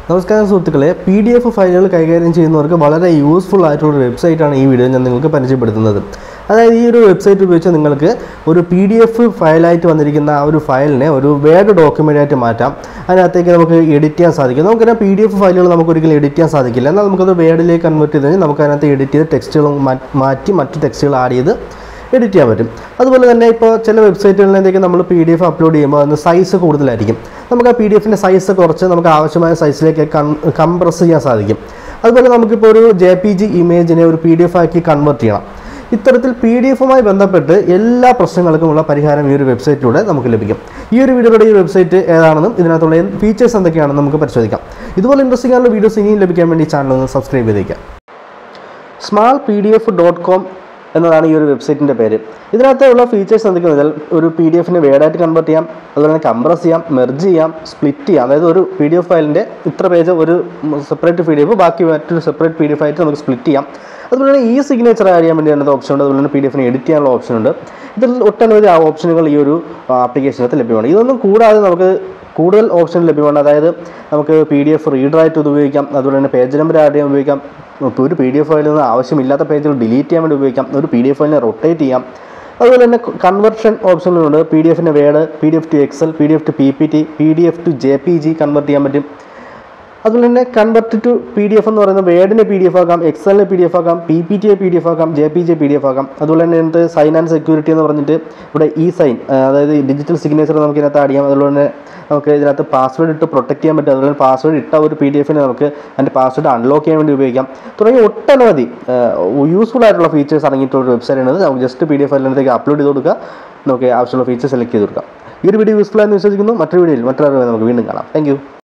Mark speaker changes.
Speaker 1: നമസ്കാരം സുഹൃത്തുക്കളെ P D F ഫയലുകൾ കൈകാര്യം ചെയ്യുന്നവർക്ക് വളരെ യൂസ്ഫുൾ ആയിട്ടുള്ള ഒരു വെബ്സൈറ്റാണ് ഈ വീഡിയോ ഞാൻ നിങ്ങൾക്ക് പരിചയപ്പെടുത്തുന്നത് അതായത് ഈ ഒരു വെബ്സൈറ്റ് ഉപയോഗിച്ച് നിങ്ങൾക്ക് ഒരു പി ഡി എഫ് ഫയലായിട്ട് വന്നിരിക്കുന്ന ആ ഒരു ഫയലിനെ ഒരു വേർഡ് ഡോക്യുമെൻ്റ് ആയിട്ട് മാറ്റാം അതിനകത്തേക്ക് നമുക്ക് എഡിറ്റ് ചെയ്യാൻ സാധിക്കും നമുക്കറിയാം പി ഡി എഫ് ഫയലുകൾ നമുക്ക് ഒരിക്കലും എഡിറ്റ് ചെയ്യാൻ സാധിക്കില്ല എന്നാൽ നമുക്കത് വേർഡിലേക്ക് കൺവേർട്ട് ചെയ്ത് കഴിഞ്ഞാൽ നമുക്ക് അതിനകത്ത് എഡിറ്റ് ചെയ്ത് ടെക്സ്റ്റുകൾ മാറ്റി മറ്റ് ടെക്സ്റ്റുകൾ ആഡ് ചെയ്ത് എഡിറ്റ് ചെയ്യാൻ പറ്റും അതുപോലെ തന്നെ ഇപ്പോൾ ചില വെബ്സൈറ്റുകളിലേക്ക് നമ്മൾ പി ഡി എഫ് അപ്ലോഡ് ചെയ്യുമ്പോൾ അതിന് സൈസ് കൂടുതലായിരിക്കും നമുക്ക് ആ പി ഡി എഫിൻ്റെ സൈസ് കുറച്ച് നമുക്ക് ആവശ്യമായ സൈസിലേക്ക് കംപ്രസ് ചെയ്യാൻ സാധിക്കും അതുപോലെ നമുക്കിപ്പോൾ ഒരു ജെ പി ജി ഇമേജിനെ ഒരു പി ഡി എഫ് ആക്കി കൺവേർട്ട് ചെയ്യണം ഇത്തരത്തിൽ പി ഡി എഫുമായി ബന്ധപ്പെട്ട് എല്ലാ പ്രശ്നങ്ങൾക്കുമുള്ള പരിഹാരം ഈ ഒരു വെബ്സൈറ്റിലൂടെ നമുക്ക് ലഭിക്കും ഈ ഒരു വീഡിയോയുടെ ഈ വെബ്സൈറ്റ് ഏതാണെന്നും ഇതിനകത്തുള്ള ഫീച്ചേഴ്സ് എന്തൊക്കെയാണെന്ന് നമുക്ക് പരിശോധിക്കാം ഇതുപോലെ ഇൻട്രസ്റ്റിംഗ് ആയിട്ടുള്ള വീഡിയോസ് ഇനിയും ലഭിക്കാൻ വേണ്ടി ഈ ചാനൽ ഒന്ന് സബ്സ്ക്രൈബ് ചെയ്തേക്കാം small P D F dot com എന്നതാണ് ഈ ഒരു വെബ്സൈറ്റിൻ്റെ പേര് ഇതിനകത്തുള്ള ഫീച്ചേഴ്സ് എന്തൊക്കെയാണെന്ന് വെച്ചാൽ ഒരു പി ഡി എഫിനെ വേർഡായിട്ട് കൺവേർട്ട് ചെയ്യാം അതുപോലെ തന്നെ കംപ്രസ് ചെയ്യാം മെർജ് ചെയ്യാം സ്പ്ലിറ്റ് ചെയ്യാം അതായത് ഒരു പി ഡി എഫ് ഫയലിൻ്റെ ഇത്ര പേജ് ഒരു സെപ്പറേറ്റ് പി ഡി എഫ് ബാക്കി മറ്റൊരു സെപ്പറേറ്റ് പി ഡി എഫ് ആയിട്ട് നമുക്ക് സ്പ്ലിറ്റ് ചെയ്യാം അതുപോലെ തന്നെ ഈ സിഗ്നേച്ചർ അറിയാൻ വേണ്ടി അതിനകത്ത് ഓപ്ഷൻ ഉണ്ട് അതുപോലെ തന്നെ പി ഡി എഫിനെ എഡിറ്റ് ചെയ്യാനുള്ള ഓപ്ഷൻ ഉണ്ട് ഇതിൽ ഒട്ടനവധി ഓപ്ഷനുകൾ ഈ ഒരു ആപ്ലിക്കേഷനകത്ത് ലഭ്യമാണ് ഇതൊന്നും കൂടാതെ നമുക്ക് കൂടുതൽ ഓപ്ഷൻ ലഭ്യമാണ് അതായത് നമുക്ക് പി ഡി എഫ് റീഡറായിട്ട് ഇത് ഉപയോഗിക്കാം അതുപോലെ തന്നെ പേജ് നമ്പർ ആഡ് ചെയ്യാൻ ഉപയോഗിക്കാം ഇപ്പോൾ ഒരു പി ഡി എഫ് ഫയലിൽ നിന്ന് ആവശ്യമില്ലാത്ത പേജുകൾ ഡിലീറ്റ് ചെയ്യാൻ വേണ്ടി ഉപയോഗിക്കാം ഒരു പി ഡി എഫ് ഫയലിനെ റൊട്ടേറ്റ് ചെയ്യാം അതുപോലെ തന്നെ കൺവെർഷൻ ഓപ്ഷനുകളുണ്ട് പി ഡി എഫിൻ്റെ word P D F to Excel P D F to P P T P D F to J P G convert ചെയ്യാൻ പറ്റും അതുപോലെ തന്നെ convert to P D F എന്ന് പറയുന്നത് വേർഡിനെ പി ഡി എഫ് ആക്കാം എക്സലിനെ പി ഡി എഫ് ആക്കാം പി പി ടിയെ പി ഡി എഫ് ആക്കാം J P J P D F ആക്കാം അതുപോലെ തന്നെ ഇതിനകത്ത് സൈൻ ആൻഡ് സെക്യൂരിറ്റി എന്ന് പറഞ്ഞിട്ട് ഇവിടെ ഇ സൈൻ അതായത് ഡിജിറ്റൽ സിഗ്നേച്ചർ നമുക്ക് ഇതിനകത്ത് ആഡ് ചെയ്യാം അതുപോലെ തന്നെ നമുക്ക് ഇതിനകത്ത് പാസ്വേഡ് ഇട്ട് പ്രൊട്ടക്ട് ചെയ്യാൻ പറ്റും അതുപോലെ തന്നെ പാസ്വേഡ് ഇട്ട ഒരു പി ഡി എഫിനെ നമുക്ക് അതിൻ്റെ പാസ്വേഡ് അൺലോക്ക് ചെയ്യാൻ വേണ്ടി ഉപയോഗിക്കാം തുടങ്ങി ഒട്ടനവധി യൂസ്ഫുൾ ആയിട്ടുള്ള ഫീച്ചേഴ്സ് അടങ്ങിയിട്ടുള്ള ഒരു വെബ്സൈറ്റ് ആണ് നമുക്ക് ജസ്റ്റ് പി ഡി എഫ് ഫയലിനകത്തേക്ക് അപ്ലോഡ് ചെയ്ത് കൊടുക്കുക നമുക്ക് ആവശ്യമുള്ള ഫീച്ചർ സെലക്ട് ചെയ്ത് കൊടുക്കാം ഈ ഒരു വീഡിയോ യൂസ്ഫുൾ ആയെന്ന് വിശ്വസിക്കുന്നു മറ്റൊരു വീഡിയോയിൽ മറ്റൊരു അറിവ് നമുക്ക് വീണ്ടും കാണാം താങ്ക്